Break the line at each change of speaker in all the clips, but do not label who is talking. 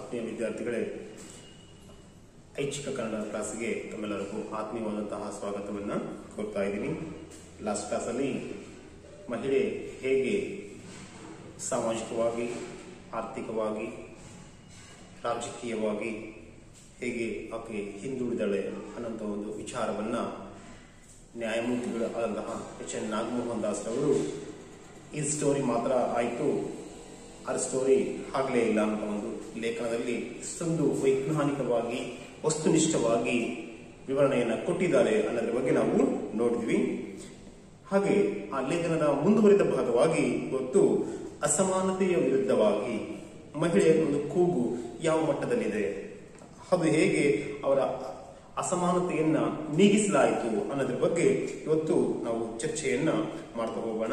ಆತ್ಮೀಯ ವಿದ್ಯಾರ್ಥಿಗಳೇ ಐಚ್ಛಿಕ ಕನ್ನಡ ಕ್ಲಾಸಿಗೆ ತಮ್ಮೆಲ್ಲರಿಗೂ ಆತ್ಮೀಯವಾದಂತಹ ಸ್ವಾಗತವನ್ನು ಕೋರ್ತಾ ಇದ್ದೀನಿ ಲಾಸ್ಟ್ ಕ್ಲಾಸಲ್ಲಿ ಮಹಿಳೆ ಹೇಗೆ ಸಾಮಾಜಿಕವಾಗಿ ಆರ್ಥಿಕವಾಗಿ ರಾಜಕೀಯವಾಗಿ ಹೇಗೆ ಆಕೆ ಹಿಂದುಳಿದಳೆ ಅನ್ನೋಂಥ ಒಂದು ವಿಚಾರವನ್ನ ನ್ಯಾಯಮೂರ್ತಿಗಳು ಆದಂತಹ ಎಚ್ ಎನ್ ನಾಗಮೋಹನ್ ದಾಸ್ ಅವರು ಈ ಸ್ಟೋರಿ ಮಾತ್ರ ಆಯಿತು ಆ ಸ್ಟೋರಿ ಆಗಲೇ ಇಲ್ಲ ಅಂತ ಒಂದು ಲೇಖನದಲ್ಲಿ ಇಷ್ಟೊಂದು ವೈಜ್ಞಾನಿಕವಾಗಿ ವಸ್ತುನಿಷ್ಠವಾಗಿ ವಿವರಣೆಯನ್ನು ಕೊಟ್ಟಿದ್ದಾರೆ ಅನ್ನೋದ್ರ ಬಗ್ಗೆ ನಾವು ನೋಡಿದ್ವಿ ಹಾಗೆ ಆ ಲೇಖನದ ಮುಂದುವರಿದ ಭಾಗವಾಗಿ ಇವತ್ತು ಅಸಮಾನತೆಯ ವಿರುದ್ಧವಾಗಿ ಮಹಿಳೆಯ ಒಂದು ಕೂಗು ಯಾವ ಮಟ್ಟದಲ್ಲಿದೆ ಅದು ಹೇಗೆ ಅವರ ಅಸಮಾನತೆಯನ್ನ ನೀಗಿಸಲಾಯಿತು ಅನ್ನೋದ್ರ ಬಗ್ಗೆ ಇವತ್ತು ನಾವು ಚರ್ಚೆಯನ್ನ ಮಾಡ್ತಾ ಹೋಗೋಣ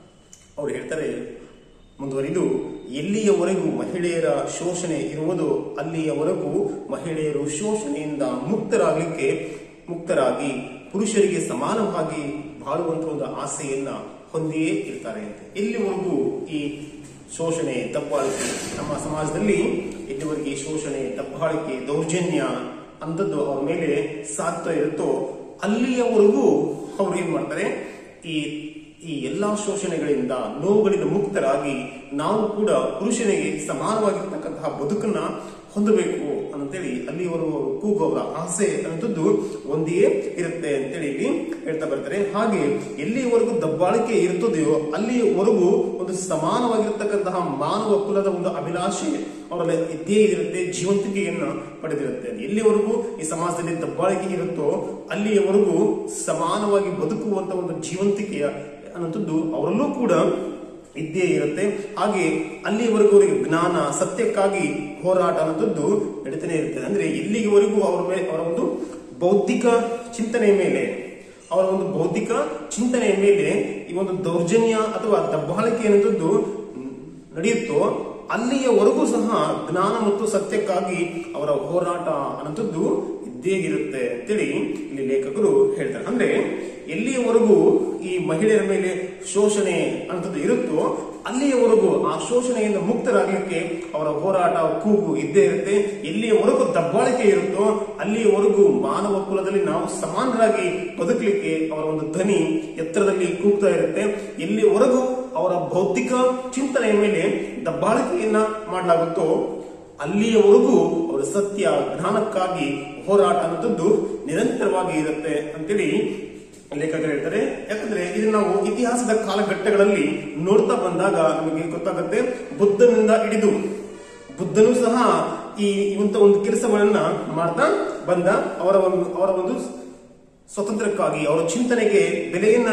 ಅವ್ರು ಹೇಳ್ತಾರೆ ಮುಂದುವರಿದು ಎಲ್ಲಿಯವರೆಗೂ ಮಹಿಳೆಯರ ಶೋಷಣೆ ಇರುವುದೋ ಅಲ್ಲಿಯವರೆಗೂ ಮಹಿಳೆಯರು ಶೋಷಣೆಯಿಂದ ಮುಕ್ತರಾಗಲಿಕ್ಕೆ ಮುಕ್ತರಾಗಿ ಪುರುಷರಿಗೆ ಸಮಾನವಾಗಿ ಬಾಳುವಂತ ಒಂದು ಆಸೆಯನ್ನ ಹೊಂದಿಯೇ ಇರ್ತಾರೆ ಅಂತ ಎಲ್ಲಿವರೆಗೂ ಈ ಶೋಷಣೆ ದಬ್ಬಾಳಿಕೆ ನಮ್ಮ ಸಮಾಜದಲ್ಲಿ ಎಲ್ಲಿವರೆಗೆ ಈ ಶೋಷಣೆ ದಬ್ಬಾಳಿಕೆ ದೌರ್ಜನ್ಯ ಅಂಥದ್ದು ಅವ್ರ ಮೇಲೆ ಸಾಧ್ಯ ಇರುತ್ತೋ ಅಲ್ಲಿಯವರೆಗೂ ಅವ್ರು ಏನ್ ಮಾಡ್ತಾರೆ ಈ ಈ ಎಲ್ಲಾ ಶೋಷಣೆಗಳಿಂದ ನೋವುಗಳಿಂದ ಮುಕ್ತರಾಗಿ ನಾವು ಕೂಡ ಪುರುಷನಿಗೆ ಸಮಾನವಾಗಿರ್ತಕ್ಕಂತಹ ಬದುಕನ್ನ ಹೊಂದಬೇಕು ಅಂತೇಳಿ ಅಲ್ಲಿವರೆಗೂ ಅವರು ಕೂಗು ಅವರ ಆಸೆ ಅನ್ನೋದು ಒಂದೇ ಇರುತ್ತೆ ಅಂತೇಳಿ ಇಲ್ಲಿ ಹೇಳ್ತಾ ಬರ್ತಾರೆ ಹಾಗೆ ಎಲ್ಲಿವರೆಗೂ ದಬ್ಬಾಳಿಕೆ ಇರ್ತದೆಯೋ ಅಲ್ಲಿವರೆಗೂ ಒಂದು ಸಮಾನವಾಗಿರ್ತಕ್ಕಂತಹ ಮಾನವ ಕುಲದ ಒಂದು ಅಭಿಲಾಷೆ ಅವರಲ್ಲಿ ಇದ್ದೇ ಇರುತ್ತೆ ಜೀವಂತಿಕೆಯನ್ನ ಪಡೆದಿರುತ್ತೆ ಎಲ್ಲಿವರೆಗೂ ಈ ಸಮಾಜದಲ್ಲಿ ದಬ್ಬಾಳಿಕೆ ಇರುತ್ತೋ ಅಲ್ಲಿಯವರೆಗೂ ಸಮಾನವಾಗಿ ಬದುಕುವಂತ ಒಂದು ಜೀವಂತಿಕೆಯ ಅನ್ನೋಂಥದ್ದು ಅವರಲ್ಲೂ ಕೂಡ ಇದ್ದೇ ಇರುತ್ತೆ ಹಾಗೆ ಅಲ್ಲಿಯವರೆಗೂ ಅವರಿಗೆ ಜ್ಞಾನ ಸತ್ಯಕ್ಕಾಗಿ ಹೋರಾಟ ಅನ್ನೋದದ್ದು ನಡೀತಾನೆ ಇರ್ತದೆ ಅಂದ್ರೆ ಇಲ್ಲಿವರೆಗೂ ಅವರ ಮೇಲೆ ಅವರ ಒಂದು ಬೌದ್ಧಿಕ ಚಿಂತನೆಯ ಮೇಲೆ ಅವರ ಒಂದು ಬೌದ್ಧಿಕ ಚಿಂತನೆಯ ಮೇಲೆ ಈ ಒಂದು ದೌರ್ಜನ್ಯ ಅಥವಾ ದಬ್ಬಾಳಿಕೆ ಅನ್ನೋದದ್ದು ನಡೆಯುತ್ತೋ ಅಲ್ಲಿಯವರೆಗೂ ಸಹ ಜ್ಞಾನ ಮತ್ತು ಸತ್ಯಕ್ಕಾಗಿ ಅವರ ಹೋರಾಟ ಅನ್ನೋಂಥದ್ದು ಇದ್ದೇ ಇರುತ್ತೆ ಅಂತೇಳಿ ಇಲ್ಲಿ ಲೇಖಕರು ಹೇಳ್ತಾರೆ ಅಂದ್ರೆ ಎಲ್ಲಿಯವರೆಗೂ ಈ ಮಹಿಳೆಯರ ಮೇಲೆ ಶೋಷಣೆ ಅನ್ನೋದು ಇರುತ್ತೋ ಅಲ್ಲಿಯವರೆಗೂ ಆ ಶೋಷಣೆಯಿಂದ ಮುಕ್ತರಾಗಲಿಕ್ಕೆ ಅವರ ಹೋರಾಟ ಕೂಗು ಇದ್ದೇ ಇರುತ್ತೆ ಎಲ್ಲಿಯವರೆಗೂ ದಬ್ಬಾಳಿಕೆ ಇರುತ್ತೋ ಅಲ್ಲಿಯವರೆಗೂ ಮಾನವ ಕುಲದಲ್ಲಿ ನಾವು ಸಮಾನರಾಗಿ ಬದುಕಲಿಕ್ಕೆ ಅವರ ಒಂದು ಧ್ವನಿ ಎತ್ತರದಲ್ಲಿ ಕೂಗ್ತಾ ಇರುತ್ತೆ ಎಲ್ಲಿವರೆಗೂ ಅವರ ಬೌದ್ಧಿಕ ಚಿಂತನೆಯ ಮೇಲೆ ದಬ್ಬಾಳಿಕೆಯನ್ನ ಮಾಡಲಾಗುತ್ತೋ ಅಲ್ಲಿಯವರೆಗೂ ಅವರ ಸತ್ಯ ಜ್ಞಾನಕ್ಕಾಗಿ ಹೋರಾಟ ಅನ್ನೋದು ನಿರಂತರವಾಗಿ ಇರುತ್ತೆ ಅಂತೇಳಿ ಲೇಖಕರು ಹೇಳ್ತಾರೆ ಯಾಕಂದ್ರೆ ಇದು ನಾವು ಇತಿಹಾಸದ ಕಾಲಘಟ್ಟಗಳಲ್ಲಿ ನೋಡ್ತಾ ಬಂದಾಗ ನಮಗೆ ಗೊತ್ತಾಗುತ್ತೆ ಬುದ್ಧನಿಂದ ಹಿಡಿದು ಬುದ್ಧನು ಸಹ ಈ ಇವಂತ ಒಂದು ಕೆಲಸಗಳನ್ನ ಮಾಡ್ತಾ ಬಂದ ಅವರ ಒಂದು ಅವರ ಒಂದು ಸ್ವತಂತ್ರಕ್ಕಾಗಿ ಅವರ ಚಿಂತನೆಗೆ ಬೆಲೆಯನ್ನ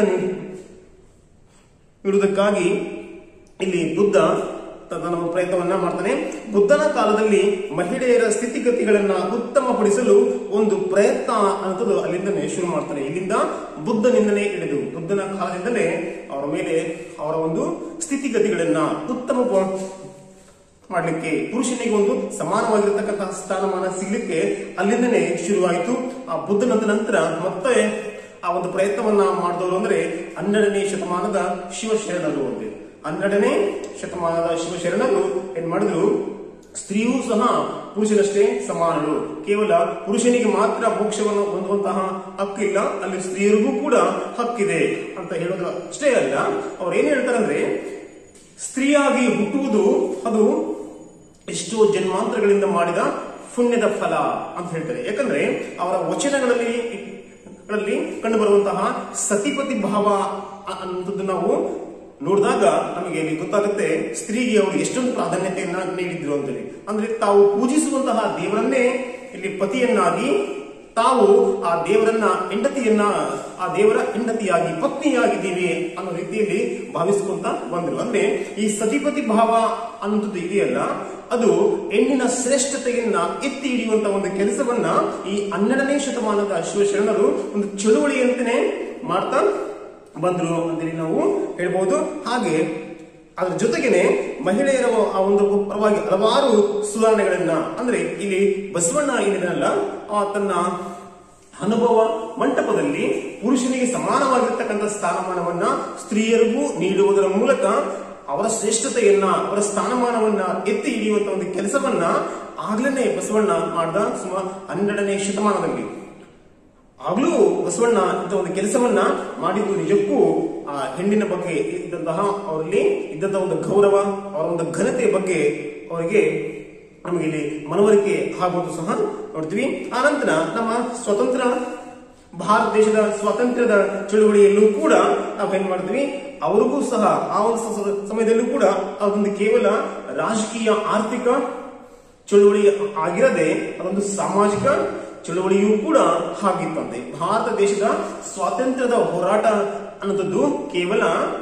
ನೀಡುವುದಕ್ಕಾಗಿ ಇಲ್ಲಿ ಬುದ್ಧ ತನ್ನ ಒಂದು ಪ್ರಯತ್ನವನ್ನ ಮಾಡ್ತಾನೆ ಬುದ್ಧನ ಕಾಲದಲ್ಲಿ ಮಹಿಳೆಯರ ಸ್ಥಿತಿಗತಿಗಳನ್ನ ಉತ್ತಮಪಡಿಸಲು ಒಂದು ಪ್ರಯತ್ನ ಅನ್ನೋದು ಅಲ್ಲಿಂದನೇ ಶುರು ಮಾಡ್ತಾನೆ ಇಲ್ಲಿಂದ ಬುದ್ಧನಿಂದಲೇ ಹಿಡಿದು ಬುದ್ಧನ ಕಾಲದಿಂದಲೇ ಅವರ ಮೇಲೆ ಅವರ ಒಂದು ಸ್ಥಿತಿಗತಿಗಳನ್ನ ಉತ್ತಮ ಮಾಡ್ಲಿಕ್ಕೆ ಪುರುಷನಿಗೆ ಒಂದು ಸಮಾನವಾಗಿರ್ತಕ್ಕಂತಹ ಸ್ಥಾನಮಾನ ಸಿಗ್ಲಿಕ್ಕೆ ಅಲ್ಲಿಂದನೇ ಶುರುವಾಯಿತು ಆ ಬುದ್ಧನಂದ ನಂತರ ಮತ್ತೆ ಆ ಒಂದು ಪ್ರಯತ್ನವನ್ನ ಮಾಡಿದವರು ಅಂದ್ರೆ ಹನ್ನೆರಡನೇ ಶತಮಾನದ ಶಿವಶರಣರು ಅಂತೆ ಹನ್ನೆರಡನೇ ಶತಮಾನದ ಶಿವಶರಣರು ಏನ್ ಮಾಡಿದ್ರು ಸ್ತ್ರೀಯೂ ಸಹ ಪುರುಷನಷ್ಟೇ ಸಮಾನರು ಕೇವಲ ಪುರುಷನಿಗೆ ಮಾತ್ರ ಮೋಕ್ಷವನ್ನು ಹೊಂದುವಂತಹ ಹಕ್ಕಿಲ್ಲ ಅಲ್ಲಿ ಸ್ತ್ರೀಯರಿಗೂ ಕೂಡ ಹಕ್ಕಿದೆ ಅಂತ ಹೇಳೋದು ಅಷ್ಟೇ ಅಲ್ಲ ಅವ್ರು ಏನ್ ಹೇಳ್ತಾರೆ ಅಂದ್ರೆ ಸ್ತ್ರೀಯಾಗಿ ಹುಟ್ಟುವುದು ಅದು ಎಷ್ಟೋ ಜನ್ಮಾಂತರಗಳಿಂದ ಮಾಡಿದ ಪುಣ್ಯದ ಫಲ ಅಂತ ಹೇಳ್ತಾರೆ ಯಾಕಂದ್ರೆ ಅವರ ವಚನಗಳಲ್ಲಿ ಗಳಲ್ಲಿ ಕಂಡು ಬರುವಂತಹ ಸತಿಪತಿ ಭಾವ ಅನ್ನೋದು ನಾವು ನೋಡಿದಾಗ ನಮಗೆ ಇಲ್ಲಿ ಗೊತ್ತಾಗುತ್ತೆ ಸ್ತ್ರೀಗೆ ಅವರು ಎಷ್ಟೊಂದು ಪ್ರಾಧಾನ್ಯತೆಯನ್ನ ನೀಡಿದ್ರು ಅಂತೇಳಿ ಅಂದ್ರೆ ತಾವು ಪೂಜಿಸುವಂತಹ ದೇವರನ್ನೇ ಇಲ್ಲಿ ಪತಿಯನ್ನಾಗಿ ತಾವು ಆ ದೇವರನ್ನ ಹೆಂಡತಿಯನ್ನ ಆ ದೇವರ ಹೆಂಡತಿಯಾಗಿ ಪತ್ನಿಯಾಗಿದ್ದೀವಿ ಅನ್ನೋ ರೀತಿಯಲ್ಲಿ ಭಾವಿಸ್ಕೊಂತ ಬಂದ್ರು ಅಂದ್ರೆ ಈ ಸತಿಪತಿ ಭಾವ ಅನ್ನೋದು ಇದೆಯಲ್ಲ ಅದು ಹೆಣ್ಣಿನ ಶ್ರೇಷ್ಠತೆಯನ್ನ ಎತ್ತಿ ಹಿಡಿಯುವಂತ ಒಂದು ಕೆಲಸವನ್ನ ಈ ಹನ್ನೆರಡನೇ ಶತಮಾನದ ಶಿವಶರಣರು ಒಂದು ಚಳುವಳಿಯಂತೆಯೇ ಮಾಡ್ತಾ ಬಂದ್ರು ಅಂತೇಳಿ ನಾವು ಹೇಳ್ಬಹುದು ಹಾಗೆ ಅದ್ರ ಜೊತೆಗೇನೆ ಮಹಿಳೆಯರ ಆ ಒಂದು ಪರವಾಗಿ ಹಲವಾರು ಸುಧಾರಣೆಗಳನ್ನ ಅಂದ್ರೆ ಇಲ್ಲಿ ಬಸವಣ್ಣ ಏನಿದನಲ್ಲ ಆ ತನ್ನ ಅನುಭವ ಮಂಟಪದಲ್ಲಿ ಪುರುಷನಿಗೆ ಸಮಾನವಾಗಿರ್ತಕ್ಕಂಥ ಸ್ಥಾನಮಾನವನ್ನ ಸ್ತ್ರೀಯರಿಗೂ ನೀಡುವುದರ ಮೂಲಕ ಅವರ ಶ್ರೇಷ್ಠತೆಯನ್ನ ಅವರ ಸ್ಥಾನಮಾನವನ್ನ ಎತ್ತಿ ಹಿಡಿಯುವಂತ ಒಂದು ಕೆಲಸವನ್ನ ಆಗ್ಲೇ ಬಸವಣ್ಣ ಮಾಡಿದ ಸುಮಾರು ಹನ್ನೆರಡನೇ ಶತಮಾನದಲ್ಲಿ ಆಗ್ಲೂ ಬಸವಣ್ಣ ಇಂಥ ಒಂದು ಕೆಲಸವನ್ನ ಮಾಡಿದ್ದು ನಿಜಕ್ಕೂ ಆ ಹೆಣ್ಣಿನ ಬಗ್ಗೆ ಇದ್ದಂತಹ ಅವರಲ್ಲಿ ಇದ್ದಂತಹ ಒಂದು ಗೌರವ ಅವರ ಒಂದು ಘನತೆಯ ಬಗ್ಗೆ ಅವರಿಗೆ ನಮಗೆ ಇಲ್ಲಿ ಮನವರಿಕೆ ಆಗೋದು ಸಹ ನೋಡ್ತೀವಿ ಆ ನಂತರ ನಮ್ಮ ಸ್ವತಂತ್ರ ಭಾರತ ದೇಶದ ಸ್ವಾತಂತ್ರ್ಯದ ಚಳುವಳಿಯಲ್ಲೂ ಕೂಡ ನಾವು ಏನ್ ಮಾಡ್ತೀವಿ ಅವ್ರಿಗೂ ಸಹ ಆ ಒಂದು ಸ- ಸಮಯದಲ್ಲೂ ಕೂಡ ಅದೊಂದು ಕೇವಲ ರಾಜಕೀಯ ಆರ್ಥಿಕ ಚಳುವಳಿ ಆಗಿರದೆ ಅದೊಂದು ಸಾಮಾಜಿಕ ಚಳುವಳಿಯೂ ಕೂಡ ಆಗಿತ್ತಂತೆ ಭಾರತ ದೇಶದ ಸ್ವಾತಂತ್ರ್ಯದ ಹೋರಾಟ ಅನ್ನೋದದ್ದು ಕೇವಲ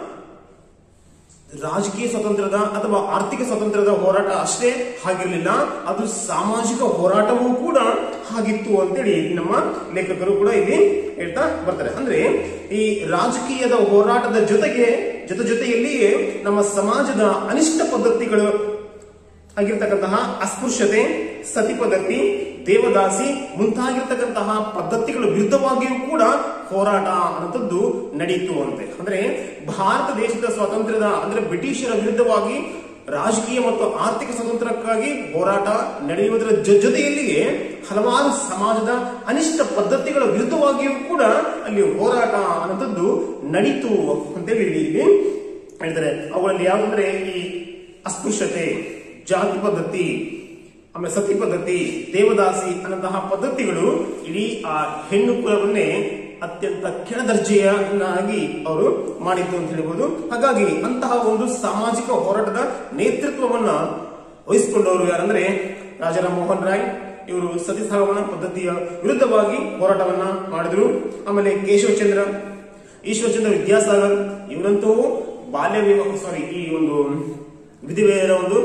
ರಾಜಕೀಯ ಸ್ವಾತಂತ್ರ್ಯದ ಅಥವಾ ಆರ್ಥಿಕ ಸ್ವಾತಂತ್ರ್ಯದ ಹೋರಾಟ ಅಷ್ಟೇ ಆಗಿರಲಿಲ್ಲ ಅದು ಸಾಮಾಜಿಕ ಹೋರಾಟವೂ ಕೂಡ ಆಗಿತ್ತು ಅಂತೇಳಿ ನಮ್ಮ ಲೇಖಕರು ಕೂಡ ಇಲ್ಲಿ ಹೇಳ್ತಾ ಬರ್ತಾರೆ ಅಂದ್ರೆ ಈ ರಾಜಕೀಯದ ಹೋರಾಟದ ಜೊತೆಗೆ ಜೊತೆ ಜೊತೆಯಲ್ಲಿಯೇ ನಮ್ಮ ಸಮಾಜದ ಅನಿಷ್ಟ ಪದ್ಧತಿಗಳು ಆಗಿರ್ತಕ್ಕಂತಹ ಅಸ್ಪೃಶ್ಯತೆ ಸತಿ ಪದ್ಧತಿ ದೇವದಾಸಿ ಮುಂತಾಗಿರ್ತಕ್ಕಂತಹ ಪದ್ಧತಿಗಳ ವಿರುದ್ಧವಾಗಿಯೂ ಕೂಡ ಹೋರಾಟ ಅನ್ನೋದು ನಡೀತು ಅಂತೆ ಅಂದ್ರೆ ಭಾರತ ದೇಶದ ಸ್ವಾತಂತ್ರ್ಯದ ಅಂದ್ರೆ ಬ್ರಿಟಿಷರ ವಿರುದ್ಧವಾಗಿ ರಾಜಕೀಯ ಮತ್ತು ಆರ್ಥಿಕ ಸ್ವಾತಂತ್ರ್ಯಕ್ಕಾಗಿ ಹೋರಾಟ ನಡೆಯುವುದರ ಜೊ- ಜೊತೆಯಲ್ಲಿಯೇ ಹಲವಾರು ಸಮಾಜದ ಅನಿಷ್ಟ ಪದ್ಧತಿಗಳ ವಿರುದ್ಧವಾಗಿಯೂ ಕೂಡ ಅಲ್ಲಿ ಹೋರಾಟ ಅನ್ನೋದು ನಡೀತು ಅಂತೇಳಿ ಇಲ್ಲಿ ಇಲ್ಲಿ ಹೇಳ್ತಾರೆ ಅವುಗಳಲ್ಲಿ ಯಾವುದಂದ್ರೆ ಈ ಅಸ್ಪೃಶ್ಯತೆ ಜಾತಿ ಪದ್ಧತಿ ಆಮೇಲೆ ಸತಿ ಪದ್ಧತಿ ದೇವದಾಸಿ ಅನ್ನಂತಹ ಪದ್ಧತಿಗಳು ಇಡೀ ಆ ಹೆಣ್ಣು ಕುಲವನ್ನೇ ಅತ್ಯಂತ ಕೆಳದರ್ಜೆಯನ್ನಾಗಿ ಅವರು ಮಾಡಿದ್ದು ಅಂತ ಹೇಳ್ಬೋದು ಹಾಗಾಗಿ ಅಂತಹ ಒಂದು ಸಾಮಾಜಿಕ ಹೋರಾಟದ ನೇತೃತ್ವವನ್ನ ವಹಿಸಿಕೊಂಡವರು ಯಾರಂದ್ರೆ ರಾಜಾರಾಮ್ ಮೋಹನ್ ರಾಯ್ ಇವರು ಸತಿ ಸಹಗಮನ ಪದ್ಧತಿಯ ವಿರುದ್ಧವಾಗಿ ಹೋರಾಟವನ್ನ ಮಾಡಿದ್ರು ಆಮೇಲೆ ಕೇಶವಚಂದ್ರ ಈಶ್ವರಚಂದ್ರ ವಿದ್ಯಾಸಾಗರ್ ಇವರಂತೂ ಬಾಲ್ಯ ವಿವಾಹ ಸಾರಿ ಈ ಒಂದು ವಿಧಿವೆಯರ ಒಂದು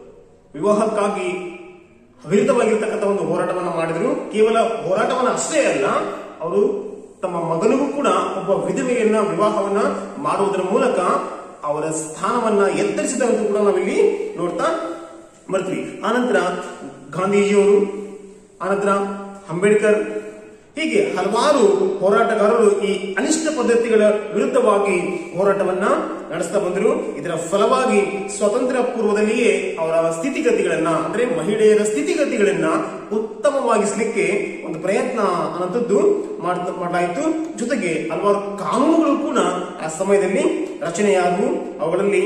ವಿವಾಹಕ್ಕಾಗಿ ವಿರುದ್ಧವಾಗಿರ್ತಕ್ಕಂಥ ಒಂದು ಹೋರಾಟವನ್ನ ಮಾಡಿದ್ರು ಕೇವಲ ಹೋರಾಟವನ್ನ ಅಷ್ಟೇ ಅಲ್ಲ ಅವರು ತಮ್ಮ ಮಗನಿಗೂ ಕೂಡ ಒಬ್ಬ ವಿಧವೆಯನ್ನ ವಿವಾಹವನ್ನ ಮಾಡುವುದರ ಮೂಲಕ ಅವರ ಸ್ಥಾನವನ್ನ ಎತ್ತರಿಸಿದಂತೂ ಕೂಡ ನಾವಿಲ್ಲಿ ನೋಡ್ತಾ ಬರ್ತೀವಿ ಆನಂತರ ಗಾಂಧೀಜಿಯವರು ಆನಂತರ ಅಂಬೇಡ್ಕರ್ ಹೀಗೆ ಹಲವಾರು ಹೋರಾಟಗಾರರು ಈ ಅನಿಷ್ಟ ಪದ್ಧತಿಗಳ ವಿರುದ್ಧವಾಗಿ ಹೋರಾಟವನ್ನ ನಡೆಸ್ತಾ ಬಂದರು ಇದರ ಫಲವಾಗಿ ಸ್ವಾತಂತ್ರ್ಯ ಪೂರ್ವದಲ್ಲಿಯೇ ಅವರ ಸ್ಥಿತಿಗತಿಗಳನ್ನ ಅಂದ್ರೆ ಮಹಿಳೆಯರ ಸ್ಥಿತಿಗತಿಗಳನ್ನ ಉತ್ತಮವಾಗಿಸಲಿಕ್ಕೆ ಒಂದು ಪ್ರಯತ್ನ ಅನ್ನೋಂಥದ್ದು ಮಾಡ್- ಮಾಡಲಾಯಿತು ಜೊತೆಗೆ ಹಲವಾರು ಕಾನೂನುಗಳು ಕೂಡ ಆ ಸಮಯದಲ್ಲಿ ರಚನೆಯಾದವು ಅವುಗಳಲ್ಲಿ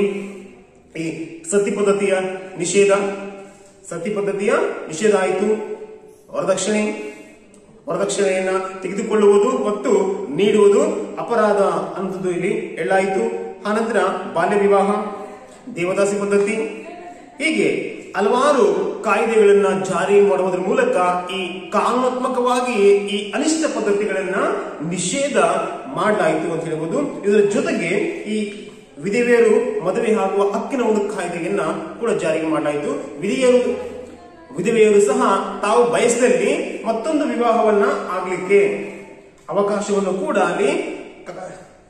ಈ ಸತಿ ಪದ್ಧತಿಯ ನಿಷೇಧ ಸತಿ ಪದ್ಧತಿಯ ನಿಷೇಧ ಆಯಿತು ವರದಕ್ಷಿಣೆ ವರದಕ್ಷಿಣೆಯನ್ನ ತೆಗೆದುಕೊಳ್ಳುವುದು ಮತ್ತು ನೀಡುವುದು ಅಪರಾಧ ಅನ್ನೋದು ಇಲ್ಲಿ ಹೇಳಾಯಿತು ಆನಂತರ ಬಾಲ್ಯ ವಿವಾಹ ದೇವದಾಸಿ ಪದ್ಧತಿ ಹೀಗೆ ಹಲವಾರು ಕಾಯ್ದೆಗಳನ್ನ ಜಾರಿ ಮಾಡುವುದರ ಮೂಲಕ ಈ ಕಾನೂನಾತ್ಮಕವಾಗಿ ಈ ಅನಿಷ್ಟ ಪದ್ಧತಿಗಳನ್ನ ನಿಷೇಧ ಮಾಡಲಾಯಿತು ಅಂತ ಹೇಳ್ಬೋದು ಇದರ ಜೊತೆಗೆ ಈ ವಿಧವೆಯರು ಮದುವೆ ಆಗುವ ಹಕ್ಕಿನ ಒಂದು ಕಾಯ್ದೆಯನ್ನ ಕೂಡ ಜಾರಿಗೆ ಮಾಡಲಾಯಿತು ವಿಧಿಯರು ವಿಧವೆಯರು ಸಹ ತಾವು ಬಯಸಿದಲ್ಲಿ ಮತ್ತೊಂದು ವಿವಾಹವನ್ನ ಆಗ್ಲಿಕ್ಕೆ ಅವಕಾಶವನ್ನು ಕೂಡ ಅಲ್ಲಿ ಕ-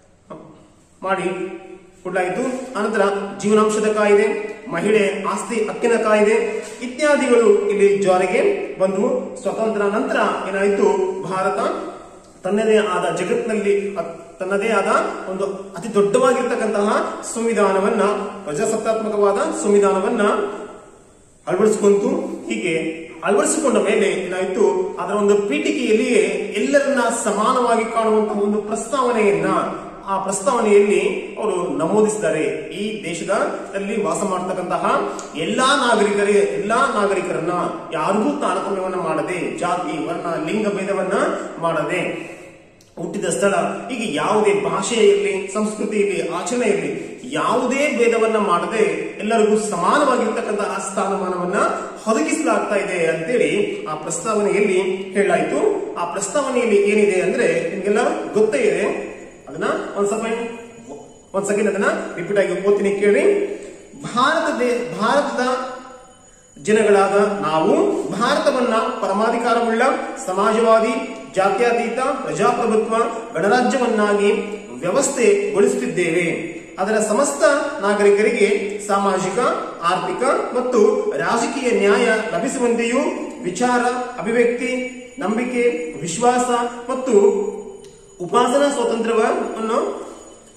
ಮಾಡಿ ಕೊಡಲಾಯಿತು ಅನಂತರ ಜೀವನಾಂಶದ ಕಾಯ್ದೆ ಮಹಿಳೆ ಆಸ್ತಿ ಹಕ್ಕಿನ ಕಾಯ್ದೆ ಇತ್ಯಾದಿಗಳು ಇಲ್ಲಿ ಜಾರಿಗೆ ಬಂದವು ಸ್ವಾತಂತ್ರ್ಯ ನಂತರ ಏನಾಯಿತು ಭಾರತ ತನ್ನದೇ ಆದ ಜಗತ್ತಿನಲ್ಲಿ ಅ- ತನ್ನದೇ ಆದ ಒಂದು ಅತಿ ದೊಡ್ಡವಾಗಿರ್ತಕ್ಕಂತಹ ಸಂವಿಧಾನವನ್ನ ಪ್ರಜಾಸತ್ತಾತ್ಮಕವಾದ ಸಂವಿಧಾನವನ್ನ ಅಳವಡಿಸಿಕೊಂತು ಹೀಗೆ ಅಳವಡಿಸಿಕೊಂಡ ಮೇಲೆ ಏನಾಯಿತು ಅದರ ಒಂದು ಪೀಠಿಕೆಯಲ್ಲಿಯೇ ಎಲ್ಲರನ್ನ ಸಮಾನವಾಗಿ ಕಾಣುವಂತಹ ಒಂದು ಪ್ರಸ್ತಾವನೆಯನ್ನ ಆ ಪ್ರಸ್ತಾವನೆಯಲ್ಲಿ ಅವರು ನಮೂದಿಸಿದ್ದಾರೆ ಈ ದೇಶದಲ್ಲಿ ವಾಸ ಮಾಡತಕ್ಕಂತಹ ಎಲ್ಲಾ ನಾಗರಿಕರೇ ಎಲ್ಲಾ ನಾಗರಿಕರನ್ನ ಯಾರಿಗೂ ತಾರತಮ್ಯವನ್ನ ಮಾಡದೆ ಜಾತಿ ವರ್ಣ ಲಿಂಗ ಭೇದವನ್ನ ಮಾಡದೆ ಹುಟ್ಟಿದ ಸ್ಥಳ ಹೀಗೆ ಯಾವುದೇ ಭಾಷೆ ಇರಲಿ ಸಂಸ್ಕೃತಿ ಇರಲಿ ಆಚರಣೆ ಇರಲಿ ಯಾವುದೇ ಭೇದವನ್ನ ಮಾಡದೆ ಎಲ್ಲರಿಗೂ ಸಮಾನವಾಗಿರ್ತಕ್ಕಂತಹ ಸ್ಥಾನಮಾನವನ್ನ ಒದಗಿಸಲಾಗ್ತಾ ಇದೆ ಅಂತೇಳಿ ಆ ಪ್ರಸ್ತಾವನೆಯಲ್ಲಿ ಹೇಳಲಾಯಿತು ಆ ಪ್ರಸ್ತಾವನೆಯಲ್ಲಿ ಏನಿದೆ ಅಂದ್ರೆ ನಿಮ್ಗೆಲ್ಲ ಗೊತ್ತೇ ಇದೆ ಅದನ್ನ ಒಂದ್ ಸ್ವಲ್ಪ ಒಂದ್ ಸೆಕೆಂಡ್ ಅದನ್ನ ರಿಪೀಟ್ ಆಗಿ ಓದ್ತೀನಿ ಕೇಳಿ ಭಾರತ ದೇ ಭಾರತದ ಜನಗಳಾದ ನಾವು ಭಾರತವನ್ನ ಪರಮಾಧಿಕಾರವುಳ್ಳ ಸಮಾಜವಾದಿ ಜಾತ್ಯತೀತ ಪ್ರಜಾಪ್ರಭುತ್ವ ಗಣರಾಜ್ಯವನ್ನಾಗಿ ವ್ಯವಸ್ಥೆಗೊಳಿಸುತ್ತಿದ್ದೇವೆ ಅದರ ಸಮಸ್ತ ನಾಗರಿಕರಿಗೆ ಸಾಮಾಜಿಕ ಆರ್ಥಿಕ ಮತ್ತು ರಾಜಕೀಯ ನ್ಯಾಯ ಲಭಿಸುವಂತೆಯೂ ವಿಚಾರ ಅಭಿವ್ಯಕ್ತಿ ನಂಬಿಕೆ ವಿಶ್ವಾಸ ಮತ್ತು ಉಪಾಸನಾ ಸ್ವಾತಂತ್ರ್ಯವನ್ನು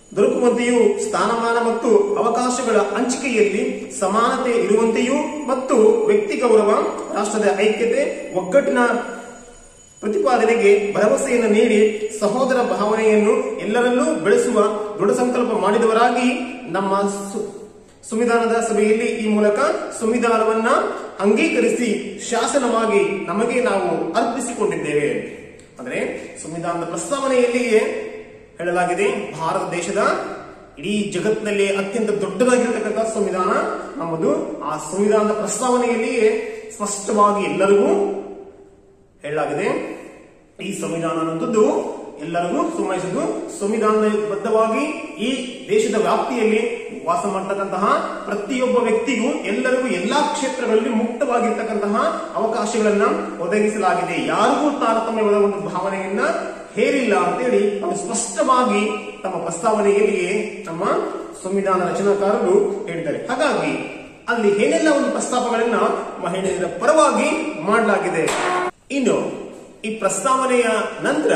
ದೊರಕುವಂತೆಯೂ ಸ್ಥಾನಮಾನ ಮತ್ತು ಅವಕಾಶಗಳ ಹಂಚಿಕೆಯಲ್ಲಿ ಸಮಾನತೆ ಇರುವಂತೆಯೂ ಮತ್ತು ವ್ಯಕ್ತಿ ಗೌರವ ರಾಷ್ಟ್ರದ ಐಕ್ಯತೆ ಒಗ್ಗಟ್ಟಿನ ಪ್ರತಿಪಾದನೆಗೆ ಭರವಸೆಯನ್ನು ನೀಡಿ ಸಹೋದರ ಭಾವನೆಯನ್ನು ಎಲ್ಲರಲ್ಲೂ ಬೆಳೆಸುವ ದೃಢ ಸಂಕಲ್ಪ ಮಾಡಿದವರಾಗಿ ನಮ್ಮ ಸು- ಸಂವಿಧಾನದ ಸಭೆಯಲ್ಲಿ ಈ ಮೂಲಕ ಸಂವಿಧಾನವನ್ನ ಅಂಗೀಕರಿಸಿ ಶಾಸನವಾಗಿ ನಮಗೆ ನಾವು ಅರ್ಪಿಸಿಕೊಂಡಿದ್ದೇವೆ ಅಂದ್ರೆ ಸಂವಿಧಾನದ ಪ್ರಸ್ತಾವನೆಯಲ್ಲಿಯೇ ಹೇಳಲಾಗಿದೆ ಭಾರತ ದೇಶದ ಇಡೀ ಜಗತ್ತಿನಲ್ಲಿ ಅತ್ಯಂತ ದೊಡ್ಡದಾಗಿರತಕ್ಕಂಥ ಸಂವಿಧಾನ ನಮ್ಮದು ಆ ಸಂವಿಧಾನದ ಪ್ರಸ್ತಾವನೆಯಲ್ಲಿಯೇ ಸ್ಪಷ್ಟವಾಗಿ ಎಲ್ಲರಿಗೂ ಹೇಳಲಾಗಿದೆ ಈ ಸಂವಿಧಾನ ಅನ್ನುವಂಥದ್ದು ಎಲ್ಲರಿಗೂ ಸಂಬಂಧಿಸಿದ್ದು ಸಂವಿಧಾನಬದ್ಧವಾಗಿ ಈ ದೇಶದ ವ್ಯಾಪ್ತಿಯಲ್ಲಿ ವಾಸ ಮಾಡತಕ್ಕಂತಹ ಪ್ರತಿಯೊಬ್ಬ ವ್ಯಕ್ತಿಗೂ ಎಲ್ಲರಿಗೂ ಎಲ್ಲಾ ಕ್ಷೇತ್ರಗಳಲ್ಲಿ ಮುಕ್ತವಾಗಿರ್ತಕ್ಕಂತಹ ಅವಕಾಶಗಳನ್ನ ಒದಗಿಸಲಾಗಿದೆ ಯಾರಿಗೂ ತಾರತಮ್ಯವಾದ ಒಂದು ಭಾವನೆಯನ್ನ ಹೇರಿಲ್ಲ ಅಂತೇಳಿ ಅವರು ಸ್ಪಷ್ಟವಾಗಿ ತಮ್ಮ ಪ್ರಸ್ತಾವನೆಯಲ್ಲಿಯೇ ನಮ್ಮ ಸಂವಿಧಾನ ರಚನಾಕಾರರು ಹೇಳಿದ್ದಾರೆ ಹಾಗಾಗಿ ಅಲ್ಲಿ ಏನೆಲ್ಲ ಒಂದು ಪ್ರಸ್ತಾಪಗಳನ್ನ ಮಹಿಳೆಯರ ಪರವಾಗಿ ಮಾಡಲಾಗಿದೆ ಇನ್ನು ಈ ಪ್ರಸ್ತಾವನೆಯ ನಂತರ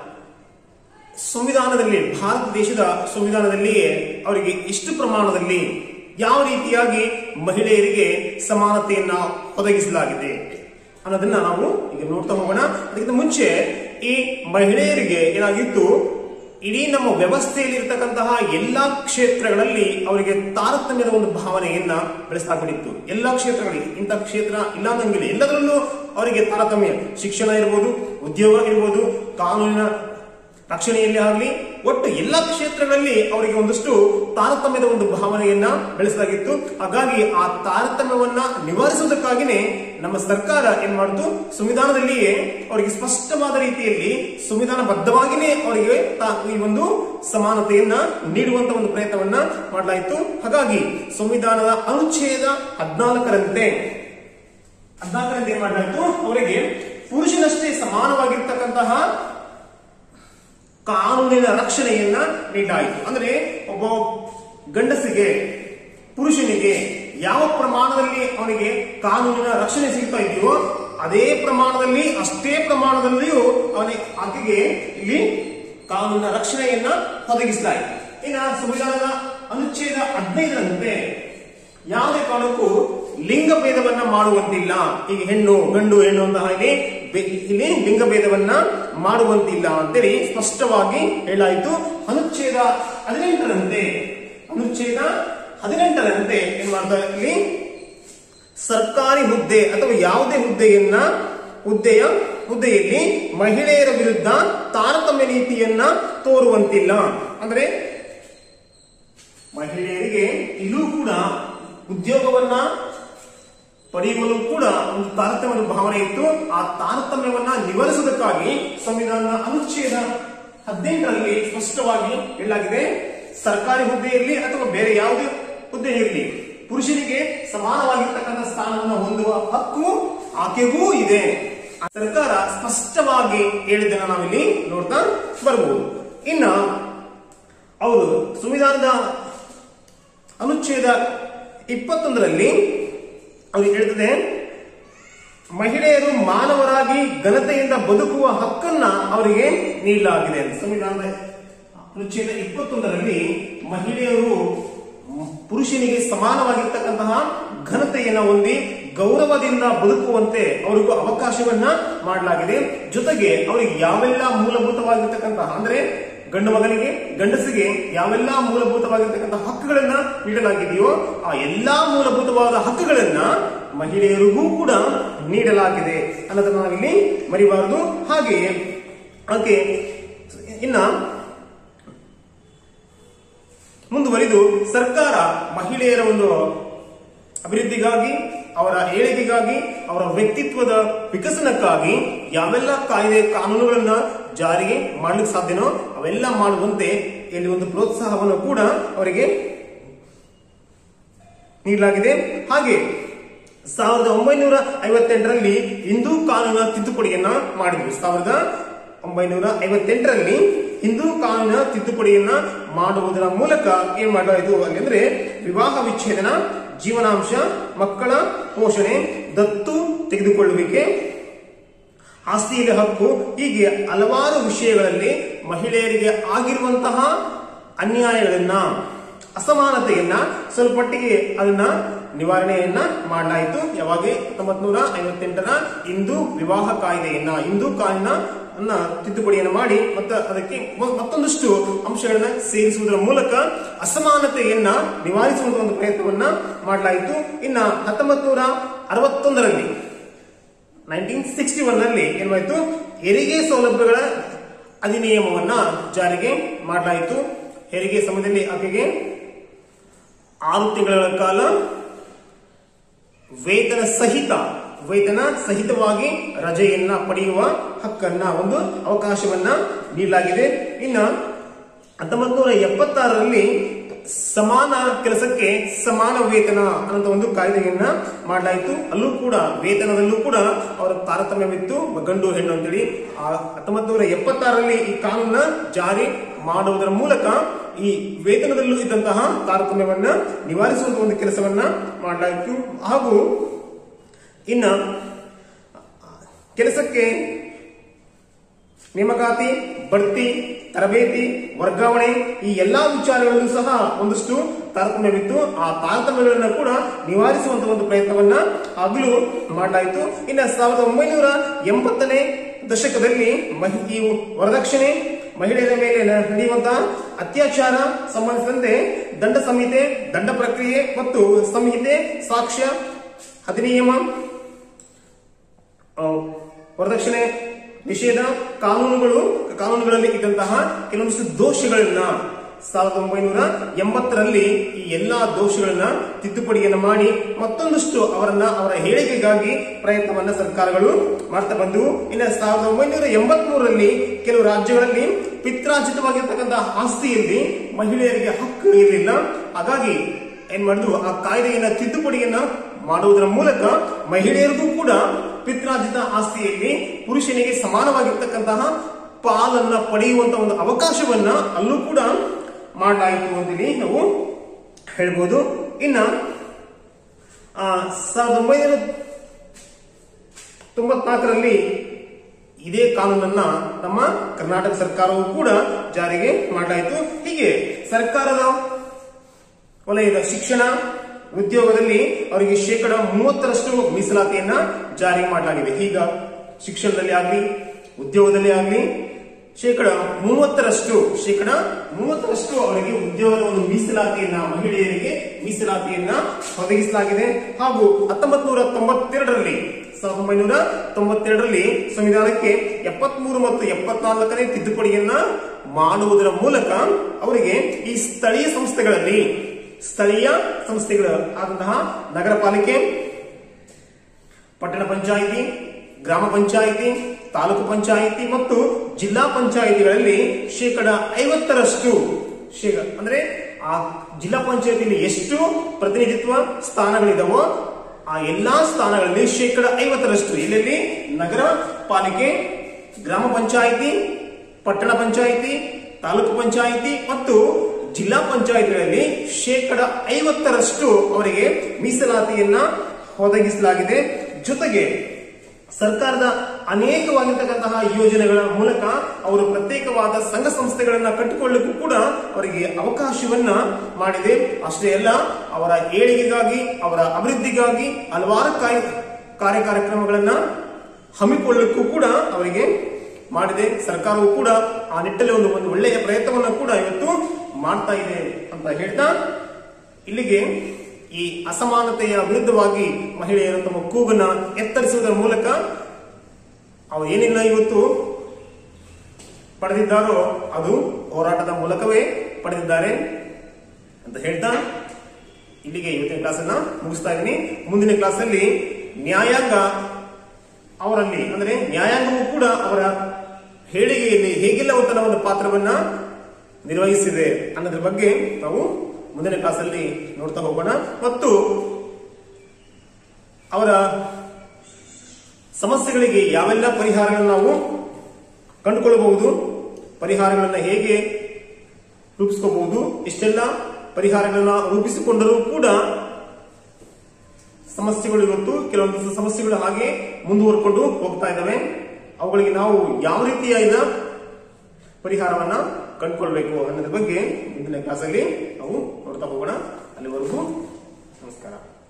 ಸಂವಿಧಾನದಲ್ಲಿ ಭಾರತ ದೇಶದ ಸಂವಿಧಾನದಲ್ಲಿಯೇ ಅವರಿಗೆ ಎಷ್ಟು ಪ್ರಮಾಣದಲ್ಲಿ ಯಾವ ರೀತಿಯಾಗಿ ಮಹಿಳೆಯರಿಗೆ ಸಮಾನತೆಯನ್ನ ಒದಗಿಸಲಾಗಿದೆ ಅನ್ನೋದನ್ನ ನಾವು ಈಗ ನೋಡ್ತಾ ಹೋಗೋಣ ಅದಕ್ಕಿಂತ ಮುಂಚೆ ಈ ಮಹಿಳೆಯರಿಗೆ ಏನಾಗಿತ್ತು ಇಡೀ ನಮ್ಮ ವ್ಯವಸ್ಥೆಯಲ್ಲಿ ಇರತಕ್ಕಂತಹ ಎಲ್ಲಾ ಕ್ಷೇತ್ರಗಳಲ್ಲಿ ಅವರಿಗೆ ತಾರತಮ್ಯದ ಒಂದು ಭಾವನೆಯನ್ನ ಬೆಳೆಸಲಾಗ್ಬಿಟ್ಟಿತ್ತು ಎಲ್ಲಾ ಕ್ಷೇತ್ರಗಳಿಗೆ ಇಂಥ ಕ್ಷೇತ್ರ ಇಲ್ಲ ಅನ್ನಂಗಿಲ್ಲ ಎಲ್ಲದರಲ್ಲೂ ಅವರಿಗೆ ತಾರತಮ್ಯ ಶಿಕ್ಷಣ ಇರ್ಬೋದು ಉದ್ಯೋಗ ಇರ್ಬೋದು ಕಾನೂನಿನ ರಕ್ಷಣೆಯಲ್ಲಿ ಆಗಲಿ ಒಟ್ಟು ಎಲ್ಲ ಕ್ಷೇತ್ರಗಳಲ್ಲಿ ಅವರಿಗೆ ಒಂದಷ್ಟು ತಾರತಮ್ಯದ ಒಂದು ಭಾವನೆಯನ್ನ ಬೆಳೆಸಲಾಗಿತ್ತು ಹಾಗಾಗಿ ಆ ತಾರತಮ್ಯವನ್ನ ನಿವಾರಿಸುವುದಕ್ಕಾಗಿನೇ ನಮ್ಮ ಸರ್ಕಾರ ಏನ್ ಮಾಡಿತು ಸಂವಿಧಾನದಲ್ಲಿಯೇ ಅವರಿಗೆ ಸ್ಪಷ್ಟವಾದ ರೀತಿಯಲ್ಲಿ ಸಂವಿಧಾನಬದ್ಧವಾಗಿನೇ ಅವರಿಗೆ ತಾ- ಈ ಒಂದು ಸಮಾನತೆಯನ್ನ ನೀಡುವಂತ ಒಂದು ಪ್ರಯತ್ನವನ್ನ ಮಾಡಲಾಯಿತು ಹಾಗಾಗಿ ಸಂವಿಧಾನದ ಅನುಚ್ಛೇದ ಹದಿನಾಲ್ಕರಂತೆ ಹದಿನಾಲ್ಕರಂತೆ ಏನ್ ಮಾಡಲಾಯಿತು ಅವರಿಗೆ ಪುರುಷನಷ್ಟೇ ಸಮಾನವಾಗಿರ್ತಕ್ಕಂತಹ ಕಾನೂನಿನ ರಕ್ಷಣೆಯನ್ನ ನೀಡಲಾಯಿತು ಅಂದ್ರೆ ಒಬ್ಬ ಗಂಡಸಿಗೆ ಪುರುಷನಿಗೆ ಯಾವ ಪ್ರಮಾಣದಲ್ಲಿ ಅವನಿಗೆ ಕಾನೂನಿನ ರಕ್ಷಣೆ ಸಿಗ್ತಾ ಇದೆಯೋ ಅದೇ ಪ್ರಮಾಣದಲ್ಲಿ ಅಷ್ಟೇ ಪ್ರಮಾಣದಲ್ಲಿಯೂ ಅವನಿಗೆ ಆಕೆಗೆ ಇಲ್ಲಿ ಕಾನೂನಿನ ರಕ್ಷಣೆಯನ್ನ ಒದಗಿಸಲಾಯಿತು ಇನ್ನ ಸಂವಿಧಾನದ ಅನುಚ್ಛೇದ ಹದಿನೈದರಂತೆ ಯಾವುದೇ ಕಾರಣಕ್ಕೂ ಲಿಂಗ ಭೇದವನ್ನ ಮಾಡುವಂತಿಲ್ಲ ಈಗ ಹೆಣ್ಣು ಗಂಡು ಹೆಣ್ಣು ಅಂತ ಹಾಗೆ ಬೆ- ಇಲ್ಲಿ ಲಿಂಗ ಭೇದವನ್ನ ಮಾಡುವಂತಿಲ್ಲ ಅಂತೇಳಿ ಸ್ಪಷ್ಟವಾಗಿ ಹೇಳಾಯಿತು ಅನುಚ್ಛೇದ ಹದಿನೆಂಟರಂತೆ ಅನುಚ್ಛೇದ ಹದಿನೆಂಟರಂತೆ ಏನ್ ಮಾಡ್ತಾರೆ ಇಲ್ಲಿ ಸರ್ಕಾರಿ ಹುದ್ದೆ ಅಥವಾ ಯಾವುದೇ ಹುದ್ದೆಯನ್ನ ಹುದ್ದೆಯ ಹುದ್ದೆಯಲ್ಲಿ ಮಹಿಳೆಯರ ವಿರುದ್ಧ ತಾರತಮ್ಯ ನೀತಿಯನ್ನ ತೋರುವಂತಿಲ್ಲ ಅಂದ್ರೆ ಮಹಿಳೆಯರಿಗೆ ಇಲ್ಲೂ ಕೂಡ ಉದ್ಯೋಗವನ್ನ ಪಡೆಯುವಲ್ಲೂ ಕೂಡ ಒಂದು ತಾರತಮ್ಯದ ಭಾವನೆ ಇತ್ತು ಆ ತಾರತಮ್ಯವನ್ನ ನಿವಾರಿಸುವುದಕ್ಕಾಗಿ ಸಂವಿಧಾನದ ಅನುಚ್ಛೇದ ಹದಿನೆಂಟರಲ್ಲಿ ಸ್ಪಷ್ಟವಾಗಿ ಹೇಳಲಾಗಿದೆ ಸರ್ಕಾರಿ ಹುದ್ದೆಯಲ್ಲಿ ಅಥವಾ ಬೇರೆ ಯಾವುದೇ ಹುದ್ದೆ ಇರಲಿ ಪುರುಷನಿಗೆ ಸಮಾನವಾಗಿರ್ತಕ್ಕಂಥ ಸ್ಥಾನವನ್ನು ಹೊಂದುವ ಹಕ್ಕು ಆಕೆಗೂ ಇದೆ ಆ ಸರ್ಕಾರ ಸ್ಪಷ್ಟವಾಗಿ ಹೇಳಿದ್ದನ್ನ ನಾವಿಲ್ಲಿ ನೋಡ್ತಾ ಬರಬಹುದು ಇನ್ನ ಅವರು ಸಂವಿಧಾನದ ಅನುಚ್ಛೇದ ಇಪ್ಪತ್ತೊಂದರಲ್ಲಿ ಅವ್ರು ಹೇಳ್ತದೆ ಮಹಿಳೆಯರು ಮಾನವರಾಗಿ ಘನತೆಯಿಂದ ಬದುಕುವ ಹಕ್ಕನ್ನ ಅವರಿಗೆ ನೀಡಲಾಗಿದೆ ಸಂವಿಧಾನದ ಅನುಚ್ಛೇದ ಇಪ್ಪತ್ತೊಂದರಲ್ಲಿ ಮಹಿಳೆಯರು ಪುರುಷನಿಗೆ ಸಮಾನವಾಗಿರ್ತಕ್ಕಂತಹ ಘನತೆಯನ್ನ ಹೊಂದಿ ಗೌರವದಿಂದ ಬದುಕುವಂತೆ ಅವರಿಗೂ ಅವಕಾಶವನ್ನ ಮಾಡಲಾಗಿದೆ ಜೊತೆಗೆ ಅವರಿಗೆ ಯಾವೆಲ್ಲ ಮೂಲಭೂತವಾಗಿರ್ತಕ್ಕಂತಹ ಅಂದ್ರೆ ಗಂಡು ಮಗನಿಗೆ ಗಂಡಸಿಗೆ ಯಾವೆಲ್ಲ ಮೂಲಭೂತವಾಗಿರ್ತಕ್ಕಂಥ ಹಕ್ಕುಗಳನ್ನ ನೀಡಲಾಗಿದೆಯೋ ಆ ಎಲ್ಲಾ ಮೂಲಭೂತವಾದ ಹಕ್ಕುಗಳನ್ನ ಮಹಿಳೆಯರಿಗೂ ಕೂಡ ನೀಡಲಾಗಿದೆ ಅನ್ನೋದನ್ನ ನಾವಿಲ್ಲಿ ಮರಿಬಾರದು ಹಾಗೆಯೇ ಹಾಗೆ ಇನ್ನ ಮುಂದುವರಿದು ಸರ್ಕಾರ ಮಹಿಳೆಯರ ಒಂದು ಅಭಿವೃದ್ಧಿಗಾಗಿ ಅವರ ಏಳಿಗೆಗಾಗಿ ಅವರ ವ್ಯಕ್ತಿತ್ವದ ವಿಕಸನಕ್ಕಾಗಿ ಯಾವೆಲ್ಲ ಕಾಯ್ದೆ ಕಾನೂನುಗಳನ್ನ ಜಾರಿಗೆ ಮಾಡ್ಲಿಕ್ಕೆ ಸಾಧ್ಯನೋ ಅವೆಲ್ಲ ಮಾಡುವಂತೆ ಇಲ್ಲಿ ಒಂದು ಪ್ರೋತ್ಸಾಹವನ್ನು ಕೂಡ ಅವರಿಗೆ ನೀಡಲಾಗಿದೆ ಹಾಗೆ ಸಾವಿರದ ಒಂಬೈನೂರ ಐವತ್ತೆಂಟರಲ್ಲಿ ಹಿಂದೂ ಕಾನೂನಿನ ತಿದ್ದುಪಡಿಯನ್ನ ಮಾಡಿದ್ರು ಸಾವಿರದ ಒಂಬೈನೂರ ಐವತ್ತೆಂಟರಲ್ಲಿ ಹಿಂದೂ ಕಾನೂನಿನ ತಿದ್ದುಪಡಿಯನ್ನ ಮಾಡುವುದರ ಮೂಲಕ ಏನ್ ಮಾಡಲಾಯಿತು ಅಂದ್ರೆ ವಿವಾಹ ವಿಚ್ಛೇದನ ಜೀವನಾಂಶ ಮಕ್ಕಳ ಪೋಷಣೆ ದತ್ತು ತೆಗೆದುಕೊಳ್ಳುವಿಕೆ ಆಸ್ತಿಯಲ್ಲಿ ಹಕ್ಕು ಹೀಗೆ ಹಲವಾರು ವಿಷಯಗಳಲ್ಲಿ ಮಹಿಳೆಯರಿಗೆ ಆಗಿರುವಂತಹ ಅನ್ಯಾಯಗಳನ್ನ ಅಸಮಾನತೆಯನ್ನ ಸ್ವಲ್ಪ ಮಟ್ಟಿಗೆ ಅದನ್ನ ನಿವಾರಣೆಯನ್ನ ಮಾಡಲಾಯಿತು ಯಾವಾಗ ಹತ್ತೊಂಬತ್ ನೂರ ಐವತ್ತೆಂಟರ ಹಿಂದೂ ವಿವಾಹ ಕಾಯ್ದೆಯನ್ನ ಹಿಂದೂ ಕಾನೂನ ಅನ್ನ ತಿದ್ದುಪಡಿಯನ್ನು ಮಾಡಿ ಮತ್ತು ಅದಕ್ಕೆ ಮ- ಮತ್ತೊಂದಷ್ಟು ಅಂಶಗಳನ್ನ ಸೇರಿಸುವುದರ ಮೂಲಕ ಅಸಮಾನತೆಯನ್ನ ನಿವಾರಿಸುವಂತ ಒಂದು ಪ್ರಯತ್ನವನ್ನ ಮಾಡಲಾಯಿತು ಇನ್ನ ಹತ್ತೊಂಬತ್ ನೂರ ಅರವತ್ತೊಂದರಲ್ಲಿ ನೈನ್ಟೀನ್ ಸಿಕ್ಸ್ಟಿ ಒನ್ ನಲ್ಲಿ ಏನಾಯ್ತು ಹೆರಿಗೆ ಸೌಲಭ್ಯಗಳ ಅಧಿನಿಯಮವನ್ನ ಜಾರಿಗೆ ಮಾಡಲಾಯಿತು ಹೆರಿಗೆ ಸಮಯದಲ್ಲಿ ಆಕೆಗೆ ಆರು ತಿಂಗಳ ಕಾಲ ವೇತನ ಸಹಿತ ವೇತನ ಸಹಿತವಾಗಿ ರಜೆಯನ್ನ ಪಡೆಯುವ ಹಕ್ಕನ್ನ ಒಂದು ಅವಕಾಶವನ್ನ ನೀಡಲಾಗಿದೆ ಇನ್ನ ಹತ್ತೊಂಬತ್ ನೂರ ಎಪ್ಪತ್ತಾರರಲ್ಲಿ ಸಮಾನ ಕೆಲಸಕ್ಕೆ ಸಮಾನ ವೇತನ ಅನ್ನೋ ಒಂದು ಕಾಯ್ದೆಯನ್ನ ಮಾಡಲಾಯಿತು ಅಲ್ಲೂ ಕೂಡ ವೇತನದಲ್ಲೂ ಕೂಡ ಅವರ ತಾರತಮ್ಯವಿತ್ತು ಗಂಡು ಹೆಣ್ಣು ಅಂತೇಳಿ ಆ ಹತ್ತೊಂಬತ್ ನೂರ ಎಪ್ಪತ್ತಾರರಲ್ಲಿ ಈ ಕಾನೂನ ಜಾರಿ ಮಾಡುವುದರ ಮೂಲಕ ಈ ವೇತನದಲ್ಲೂ ಇದ್ದಂತಹ ತಾರತಮ್ಯವನ್ನ ನಿವಾರಿಸುವಂತ ಒಂದು ಕೆಲಸವನ್ನ ಮಾಡಲಾಯಿತು ಹಾಗೂ ಇನ್ನ ಕೆಲಸಕ್ಕೆ ನೇಮಕಾತಿ ಬಡ್ತಿ ತರಬೇತಿ ವರ್ಗಾವಣೆ ಈ ಎಲ್ಲಾ ವಿಚಾರಗಳಲ್ಲೂ ಸಹ ಒಂದಷ್ಟು ತಾರತಮ್ಯವಿತ್ತು ಆ ತಾರತಮ್ಯಗಳನ್ನ ಕೂಡ ನಿವಾರಿಸುವಂತ ಒಂದು ಪ್ರಯತ್ನವನ್ನ ಆಗಲೂ ಮಾಡಲಾಯಿತು ಇನ್ನು ಸಾವಿರದ ಒಂಬೈನೂರ ಎಂಬತ್ತನೇ ದಶಕದಲ್ಲಿ ಮಹಿ- ಈ ವರದಕ್ಷಿಣೆ ಮಹಿಳೆಯರ ಮೇಲೆ ನಡೆಯುವಂತಹ ಅತ್ಯಾಚಾರ ಸಂಬಂಧಿಸಿದಂತೆ ದಂಡ ಸಂಹಿತೆ ದಂಡ ಪ್ರಕ್ರಿಯೆ ಮತ್ತು ಸಂಹಿತೆ ಸಾಕ್ಷ್ಯ ಅಧಿನಿಯಮ ಆ, ವರದಕ್ಷಿಣೆ ನಿಷೇಧ ಕಾನೂನುಗಳು ಕಾನೂನುಗಳಲ್ಲಿ ಇದ್ದಂತಹ ಕೆಲವೊಂದಿಷ್ಟು ದೋಷಗಳನ್ನ ಸಾವಿರದ ಒಂಬೈನೂರ ಎಂಬತ್ತರಲ್ಲಿ ಈ ಎಲ್ಲಾ ದೋಷಗಳನ್ನ ತಿದ್ದುಪಡಿಯನ್ನ ಮಾಡಿ ಮತ್ತೊಂದಷ್ಟು ಅವರನ್ನ ಅವರ ಹೇಳಿಕೆಗಾಗಿ ಪ್ರಯತ್ನವನ್ನ ಸರ್ಕಾರಗಳು ಮಾಡ್ತಾ ಬಂದವು ಇನ್ನು ಸಾವಿರದ ಒಂಬೈನೂರ ಎಂಬತ್ ಮೂರರಲ್ಲಿ ಕೆಲವು ರಾಜ್ಯಗಳಲ್ಲಿ ಪಿತ್ರಾರ್ಜಿತವಾಗಿರ್ತಕ್ಕಂತಹ ಆಸ್ತಿಯಲ್ಲಿ ಮಹಿಳೆಯರಿಗೆ ಹಕ್ಕು ಇರಲಿಲ್ಲ ಹಾಗಾಗಿ ಏನ್ ಮಾಡಿದ್ರು ಆ ಕಾಯ್ದೆಯನ್ನ ತಿದ್ದುಪಡಿಯನ್ನ ಮಾಡುವುದರ ಮೂಲಕ ಮಹಿಳೆಯರಿಗೂ ಕೂಡ ಪಿತ್ರಾರ್ಜಿತ ಆಸ್ತಿಯಲ್ಲಿ ಪುರುಷನಿಗೆ ಸಮಾನವಾಗಿರ್ತಕ್ಕಂತಹ ಪಾಲನ್ನ ಪಡೆಯುವಂತ ಒಂದು ಅವಕಾಶವನ್ನ ಅಲ್ಲೂ ಕೂಡ ಮಾಡಲಾಯಿತು ಅಂತೇಳಿ ನಾವು ಹೇಳ್ಬೋದು ಇನ್ನ ಆ, ಸಾವಿರದ ಒಂಬೈನೂರ ತೊಂಬತ್ನಾಲ್ಕರಲ್ಲಿ ಇದೇ ಕಾನೂನನ್ನ ನಮ್ಮ ಕರ್ನಾಟಕ ಸರ್ಕಾರವು ಕೂಡ ಜಾರಿಗೆ ಮಾಡಲಾಯಿತು ಹೀಗೆ ಸರ್ಕಾರದ ವಲಯದ ಶಿಕ್ಷಣ ಉದ್ಯೋಗದಲ್ಲಿ ಅವರಿಗೆ ಶೇಕಡ ಮೂವತ್ತರಷ್ಟು ಮೀಸಲಾತಿಯನ್ನ ಜಾರಿ ಮಾಡಲಾಗಿದೆ ಈಗ ಶಿಕ್ಷಣದಲ್ಲಿ ಆಗಲಿ ಉದ್ಯೋಗದಲ್ಲಿ ಆಗಲಿ ಶೇಕಡ ಮೂವತ್ತರಷ್ಟು ಶೇಕಡ ಮೂವತ್ತರಷ್ಟು ಅವರಿಗೆ ಉದ್ಯೋಗದ ಒಂದು ಮೀಸಲಾತಿಯನ್ನ ಮಹಿಳೆಯರಿಗೆ ಮೀಸಲಾತಿಯನ್ನ ಒದಗಿಸಲಾಗಿದೆ ಹಾಗೂ ಹತ್ತೊಂಬತ್ ನೂರ ತೊಂಬತ್ತೆರಡರಲ್ಲಿ ಸಾವಿರದ ಒಂಬೈನೂರ ತೊಂಬತ್ತೆರಡರಲ್ಲಿ ಸಂವಿಧಾನಕ್ಕೆ ಎಪ್ಪತ್ಮೂರು ಮತ್ತು ಎಪ್ಪತ್ನಾಲ್ಕನೇ ತಿದ್ದುಪಡಿಯನ್ನ ಮಾಡುವುದರ ಮೂಲಕ ಅವರಿಗೆ ಈ ಸ್ಥಳೀಯ ಸಂಸ್ಥೆಗಳಲ್ಲಿ ಸ್ಥಳೀಯ ಸಂಸ್ಥೆಗಳು ಆದಂತಹ ನಗರ ಪಾಲಿಕೆ ಪಟ್ಟಣ ಪಂಚಾಯಿತಿ ಗ್ರಾಮ ಪಂಚಾಯಿತಿ ತಾಲೂಕು ಪಂಚಾಯಿತಿ ಮತ್ತು ಜಿಲ್ಲಾ ಪಂಚಾಯಿತಿಗಳಲ್ಲಿ ಶೇಕಡ ಐವತ್ತರಷ್ಟು ಶೇಕ ಅಂದ್ರೆ ಆ ಜಿಲ್ಲಾ ಪಂಚಾಯತಿಯಲ್ಲಿ ಎಷ್ಟು ಪ್ರತಿನಿಧಿತ್ವ ಸ್ಥಾನಗಳಿದಾವೋ ಆ ಎಲ್ಲಾ ಸ್ಥಾನಗಳಲ್ಲಿ ಶೇಕಡ ಐವತ್ತರಷ್ಟು ಎಲ್ಲೆಲ್ಲಿ ನಗರ ಪಾಲಿಕೆ ಗ್ರಾಮ ಪಂಚಾಯಿತಿ ಪಟ್ಟಣ ಪಂಚಾಯಿತಿ ತಾಲೂಕು ಪಂಚಾಯಿತಿ ಮತ್ತು ಜಿಲ್ಲಾ ಪಂಚಾಯಿತಿಗಳಲ್ಲಿ ಶೇಕಡ ಐವತ್ತರಷ್ಟು ಅವರಿಗೆ ಮೀಸಲಾತಿಯನ್ನ ಒದಗಿಸಲಾಗಿದೆ ಜೊತೆಗೆ ಸರ್ಕಾರದ ಅನೇಕವಾಗಿರ್ತಕ್ಕಂತಹ ಯೋಜನೆಗಳ ಮೂಲಕ ಅವರು ಪ್ರತ್ಯೇಕವಾದ ಸಂಘ ಸಂಸ್ಥೆಗಳನ್ನ ಕಟ್ಟಿಕೊಳ್ಳಲಿಕ್ಕೂ ಕೂಡ ಅವರಿಗೆ ಅವಕಾಶವನ್ನ ಮಾಡಿದೆ ಅಷ್ಟೇ ಅಲ್ಲ ಅವರ ಏಳಿಗೆಗಾಗಿ ಅವರ ಅಭಿವೃದ್ಧಿಗಾಗಿ ಹಲವಾರು ಕಾರ್ಯ ಕಾರ್ಯ ಕಾರ್ಯಕ್ರಮಗಳನ್ನ ಹಮ್ಮಿಕೊಳ್ಳಲಿಕ್ಕೂ ಕೂಡ ಅವರಿಗೆ ಮಾಡಿದೆ ಸರ್ಕಾರವು ಕೂಡ ಆ ನಿಟ್ಟಲ್ಲಿ ಒಂದು ಒಂದು ಒಳ್ಳೆಯ ಪ್ರಯತ್ನವನ್ನು ಕೂಡ ಇವತ್ತು ಮಾಡ್ತಾ ಇದೆ ಅಂತ ಹೇಳ್ತಾ ಇಲ್ಲಿಗೆ ಈ ಅಸಮಾನತೆಯ ವಿರುದ್ಧವಾಗಿ ಮಹಿಳೆಯರು ತಮ್ಮ ಕೂಗನ್ನ ಎತ್ತರಿಸುವುದರ ಮೂಲಕ ಅವರು ಏನಿಲ್ಲ ಇವತ್ತು ಪಡೆದಿದ್ದಾರೋ ಅದು ಹೋರಾಟದ ಮೂಲಕವೇ ಪಡೆದಿದ್ದಾರೆ ಅಂತ ಹೇಳ್ತಾ ಇಲ್ಲಿಗೆ ಇವತ್ತಿನ ಕ್ಲಾಸನ್ನ ಮುಗಿಸ್ತಾ ಇದ್ದೀನಿ ಮುಂದಿನ ಕ್ಲಾಸಲ್ಲಿ ನ್ಯಾಯಾಂಗ ಅವರಲ್ಲಿ ಅಂದ್ರೆ ನ್ಯಾಯಾಂಗವು ಕೂಡ ಅವರ ಹೇಳಿಕೆಯಲ್ಲಿ ಹೇಗೆಲ್ಲ ತನ್ನ ಒಂದು ಪಾತ್ರವನ್ನ ನಿರ್ವಹಿಸಿದೆ ಅನ್ನೋದ್ರ ಬಗ್ಗೆ ನಾವು ಮುಂದಿನ ಕ್ಲಾಸಲ್ಲಿ ನೋಡ್ತಾ ಹೋಗೋಣ ಮತ್ತು ಅವರ ಸಮಸ್ಯೆಗಳಿಗೆ ಯಾವೆಲ್ಲ ಪರಿಹಾರಗಳನ್ನು ನಾವು ಕಂಡುಕೊಳ್ಳಬಹುದು ಪರಿಹಾರಗಳನ್ನ ಹೇಗೆ ರೂಪಿಸ್ಕೋಬಹುದು ಇಷ್ಟೆಲ್ಲ ಪರಿಹಾರಗಳನ್ನ ರೂಪಿಸಿಕೊಂಡರೂ ಕೂಡ ಸಮಸ್ಯೆಗಳು ಇವತ್ತು ಕೆಲವೊಂದು ಸಮಸ್ಯೆಗಳು ಹಾಗೆ ಮುಂದುವರ್ಕೊಂಡು ಹೋಗ್ತಾ ಇದ್ದಾವೆ ಅವುಗಳಿಗೆ ನಾವು ಯಾವ ರೀತಿಯಾದ ಪರಿಹಾರವನ್ನ ಕಂಡುಕೊಳ್ಬೇಕು ಅನ್ನೋದ್ರ ಬಗ್ಗೆ ಮುಂದಿನ ಕ್ಲಾಸಲ್ಲಿ ನಾವು ನೋಡ್ತಾ ಹೋಗೋಣ ಅಲ್ಲಿವರೆಗೂ ನಮಸ್ಕಾರ